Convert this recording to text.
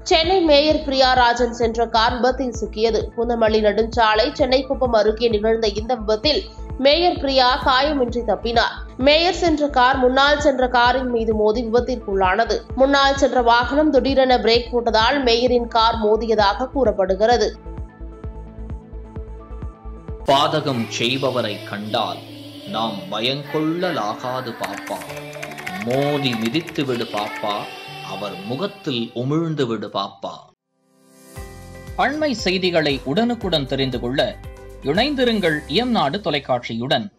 Chennai mayor Priya Rajan சென்ற car விபத்தில் சிக்கியது பூந்தமல்லி நெடுஞ்சாலை சென்னை குப்பம் அருகே நிகழ்ந்த இந்த விபத்தில் மேயர் பிரியா காயமின்றி தப்பினார் மேயர் சென்ற கார் முன்னால் சென்ற காரின் மீது மோதி விபத்திற்குள்ளானது முன்னால் சென்ற வாகனம் திடீரென பிரேக் போட்டதால் மேயரின் கார் மோதியதாக கூறப்படுகிறது பாதகம் செய்பவரை கண்டால் நாம் பயங்கொள்ளலாகாது பாப்பா மோதி மிதித்து விடு பாப்பா அவர் முகத்தில் உமிழ்ந்து விடு பாப்பா அண்மை செய்திகளை உடனுக்குடன் தெரிந்து கொள்ள இணைந்திருங்கள் இயம்நாடு தொலைக்காட்சியுடன்